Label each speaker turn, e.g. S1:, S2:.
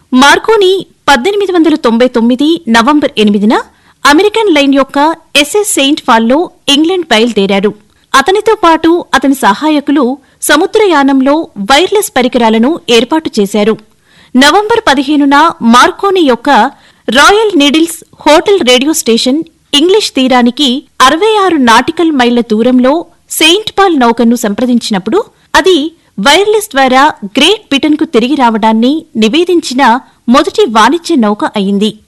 S1: Marconi పద్దెనిమిది వందల తొంభై తొమ్మిది నవంబర్ ఎనిమిదిన అమెరికన్ లైన్ యొక్క ఎస్ఎస్ సెయింట్ ఫాల్లో ఇంగ్లాండ్ బయలుదేరారు అతనితో పాటు అతని సహాయకులు సముద్రయానంలో వైర్లెస్ పరికరాలను ఏర్పాటు చేశారు నవంబర్ పదిహేనున మార్కోని యొక్క Royal Needles Hotel radio station English తీరానికి అరవై ఆరు నాటికల్ మైళ్ల దూరంలో సెయింట్ పాల్ నౌకను సంప్రదించినప్పుడు అది వైర్లెస్ ద్వారా గ్రేట్ బ్రిటన్కు తిరిగి రావడాన్ని నివేదించిన మొదటి వాణిజ్య నౌక అయింది